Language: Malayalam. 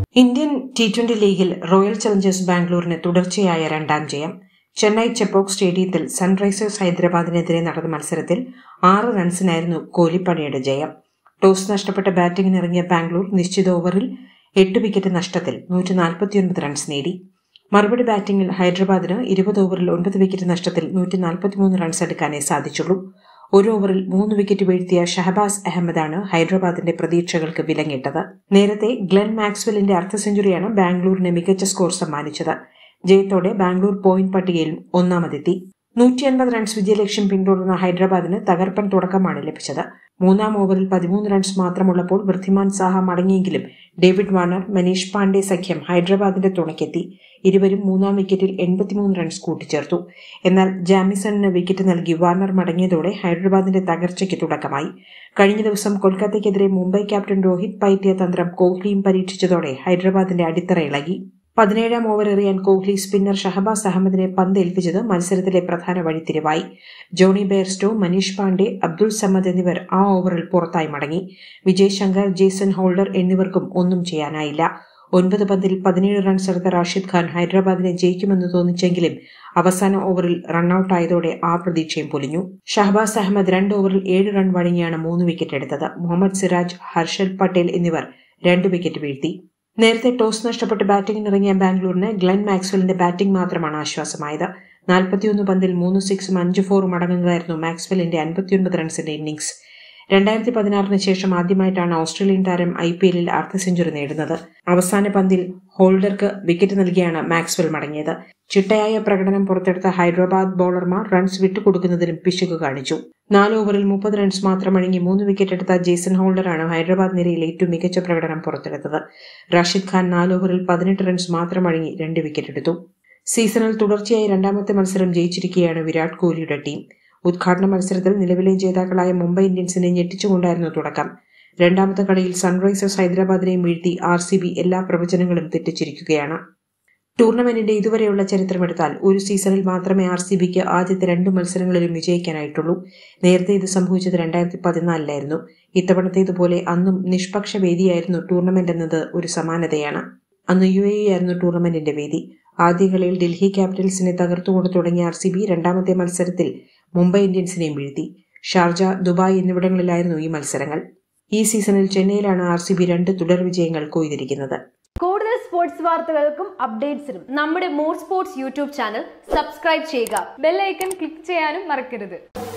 ഇന്ത്യൻ ടി ട്വന്റി ലീഗിൽ റോയൽ ചലഞ്ചേഴ്സ് ബാംഗ്ലൂരിന് തുടർച്ചയായ രണ്ടാം ജയം ചെന്നൈ ചെപ്പോക്ക് സ്റ്റേഡിയത്തിൽ സൺറൈസേഴ്സ് ഹൈദരാബാദിനെതിരെ നടന്ന മത്സരത്തിൽ ആറ് റൺസിനായിരുന്നു കോഹ്ലിപ്പടയുടെ ജയം ടോസ് നഷ്ടപ്പെട്ട ബാറ്റിംഗിനിറങ്ങിയ ബാംഗ്ലൂർ നിശ്ചിത ഓവറിൽ എട്ട് വിക്കറ്റ് നഷ്ടത്തിൽ നൂറ്റി നാൽപ്പത്തിയൊൻപത് റൺസ് നേടി മറുപടി ബാറ്റിംഗിൽ ഹൈദരാബാദിന് ഇരുപത് ഓവറിൽ ഒൻപത് വിക്കറ്റ് നഷ്ടത്തിൽ നൂറ്റി നാൽപ്പത്തിമൂന്ന് റൺസ് എടുക്കാനേ സാധിച്ചുള്ളൂ ഒരു ഓവറിൽ മൂന്ന് വിക്കറ്റ് വീഴ്ത്തിയ ഷഹബാസ് അഹമ്മദാണ് ഹൈദരാബാദിന്റെ പ്രതീക്ഷകൾക്ക് വിലങ്ങിട്ടത് നേരത്തെ ഗ്ലെൻ മാക്സ്വെല്ലിന്റെ അർദ്ധ സെഞ്ചുറിയാണ് ബാംഗ്ലൂരിന് മികച്ച സ്കോർ സമ്മാനിച്ചത് ജയത്തോടെ ബാംഗ്ലൂർ പോയിന്റ് പട്ടികയിൽ ഒന്നാമതെത്തി നൂറ്റി അൻപത് റൺസ് വിജയലക്ഷ്യം പിന്തുടർന്ന ഹൈദരാബാദിന് തകർപ്പൻ തുടക്കമാണ് ലഭിച്ചത് മൂന്നാം ഓവറിൽ പതിമൂന്ന് റൺസ് മാത്രമുള്ളപ്പോൾ വൃദ്ധിമാൻ സാഹ മടങ്ങിയെങ്കിലും ഡേവിഡ് വാർണർ മനീഷ് പാണ്ഡെ സഖ്യം ഹൈദരാബാദിന്റെ തുണയ്ക്കെത്തി ഇരുവരും മൂന്നാം വിക്കറ്റിൽ എൺപത്തിമൂന്ന് റൺസ് കൂട്ടിച്ചേർത്തു എന്നാൽ ജാമിസണിന് വിക്കറ്റ് നൽകി വാർണർ മടങ്ങിയതോടെ ഹൈദരാബാദിന്റെ തകർച്ചയ്ക്ക് തുടക്കമായി കഴിഞ്ഞ ദിവസം കൊൽക്കത്തയ്ക്കെതിരെ മുംബൈ ക്യാപ്റ്റൻ രോഹിത് പൈറ്റിയ തന്ത്രം കോഹ്ലിയും പരീക്ഷിച്ചതോടെ ഹൈദരാബാദിന്റെ അടിത്തറ ഇളകി പതിനേഴാം ഓവർ എറിയാൻ കോഹ്ലി സ്പിന്നർ ഷഹബാസ് അഹമ്മദിനെ പന്ത് ഏൽപ്പിച്ചത് മത്സരത്തിലെ പ്രധാന വഴിത്തിരിവായി ജോണി ബെയർസ്റ്റോ മനീഷ് പാണ്ഡെ അബ്ദുൾ സമദ് എന്നിവർ ആ ഓവറിൽ പുറത്തായി മടങ്ങി വിജയ് ശങ്കർ ജേസൺ ഹോൾഡർ എന്നിവർക്കും ഒന്നും ചെയ്യാനായില്ല ഒൻപത് പന്തിൽ പതിനേഴ് റൺസ് എടുത്ത റാഷിദ് ഖാൻ ഹൈദരാബാദിനെ ജയിക്കുമെന്ന് തോന്നിച്ചെങ്കിലും അവസാന ഓവറിൽ റണ്ണൌട്ടായതോടെ ആ പ്രതീക്ഷയും പൊലിഞ്ഞു ഷഹബാസ് അഹമ്മദ് രണ്ട് ഓവറിൽ ഏഴ് റൺ വഴങ്ങിയാണ് മൂന്ന് വിക്കറ്റ് എടുത്തത് മുഹമ്മദ് സിറാജ് ഹർഷൽ പട്ടേൽ എന്നിവർ രണ്ട് വിക്കറ്റ് വീഴ്ത്തി നേരത്തെ ടോസ് നഷ്ടപ്പെട്ട് ബാറ്റിംഗിനിറങ്ങിയ ബാംഗ്ലൂരിന് ഗ്ലെൻ മാക്സ്വെല്ലിന്റെ ബാറ്റിംഗ് മാത്രമാണ് ആശ്വാസമായത് നാൽപ്പത്തിയൊന്ന് പന്തിൽ മൂന്ന് സിക്സും അഞ്ച് ഫോറും അടങ്ങുന്നതായിരുന്നു മാക്സ്വെല്ലിന്റെ അൻപത്തിയൊൻപത് റൺസിന്റെ ഇന്നിംഗ്സ് രണ്ടായിരത്തി പതിനാറിന് ശേഷം ആദ്യമായിട്ടാണ് ഓസ്ട്രേലിയൻ താരം ഐ പി എല്ലിൽ അർദ്ധ സെഞ്ചുറി നേടുന്നത് അവസാന പന്തിൽ ഹോൾഡർക്ക് വിക്കറ്റ് നൽകിയാണ് മാക്സ്വെൽ മടങ്ങിയത് ചിട്ടയായ പ്രകടനം പുറത്തെടുത്ത ഹൈദരാബാദ് ബൌളർമാർ റൺസ് വിട്ടുകൊടുക്കുന്നതിലും പിശുക്ക് കാണിച്ചു നാല് ഓവറിൽ മുപ്പത് റൺസ് മാത്രം അടങ്ങി മൂന്ന് വിക്കറ്റ് എടുത്ത ജേസൺ ഹോൾഡറാണ് ഹൈദരാബാദ് നിരയിൽ ഏറ്റവും മികച്ച പ്രകടനം പുറത്തെടുത്തത് റാഷിദ് ഖാൻ നാല് ഓവറിൽ പതിനെട്ട് റൺസ് മാത്രം അടങ്ങി രണ്ട് വിക്കറ്റ് എടുത്തു സീസണിൽ തുടർച്ചയായി രണ്ടാമത്തെ മത്സരം ജയിച്ചിരിക്കുകയാണ് വിരാട് കോഹ്ലിയുടെ ടീം ഉദ്ഘാടന മത്സരത്തിൽ നിലവിലെ ജേതാക്കളായ മുംബൈ ഇന്ത്യൻസിനെ ഞെട്ടിച്ചുകൊണ്ടായിരുന്നു തുടക്കം രണ്ടാമത്തെ കളിയിൽ സൺറൈസേഴ്സ് ഹൈദരാബാദിനെയും വീഴ്ത്തി ആർ സി ബി എല്ലാ പ്രവചനങ്ങളും തെറ്റിച്ചിരിക്കുകയാണ് ടൂർണമെന്റിന്റെ ഇതുവരെയുള്ള ചരിത്രമെടുത്താൽ ഒരു സീസണിൽ മാത്രമേ ആർ സി ബിക്ക് ആദ്യത്തെ രണ്ട് മത്സരങ്ങളിലും വിജയിക്കാനായിട്ടുള്ളൂ നേരത്തെ ഇത് സംഭവിച്ചത് രണ്ടായിരത്തി പതിനാലിലായിരുന്നു ഇത്തവണത്തേതുപോലെ അന്നും നിഷ്പക്ഷ വേദിയായിരുന്നു ടൂർണമെന്റ് എന്നത് ഒരു സമാനതയാണ് അന്ന് യു എ ആയിരുന്നു ടൂർണമെന്റിന്റെ വേദി ആദ്യ കളിയിൽ ഡൽഹി ക്യാപിറ്റൽസിനെ തകർത്തുകൊണ്ട് തുടങ്ങിയ ആർ സി ബി രണ്ടാമത്തെ മത്സരത്തിൽ മുംബൈ ഇന്ത്യൻസിനെയും വീഴ്ത്തി ഷാർജ ദുബായ് എന്നിവിടങ്ങളിലായിരുന്നു ഈ മത്സരങ്ങൾ ഈ സീസണിൽ ചെന്നൈയിലാണ് ആർ സി ബി രണ്ട് തുടർ വിജയങ്ങൾ കൊയ്തിരിക്കുന്നത് കൂടുതൽ സ്പോർട്സ് വാർത്തകൾക്കും അപ്ഡേറ്റ്സിനും നമ്മുടെ more sports YouTube channel subscribe ചെയ്യുക ബെല്ലൈക്കൺ ക്ലിക്ക് ചെയ്യാനും മറക്കരുത്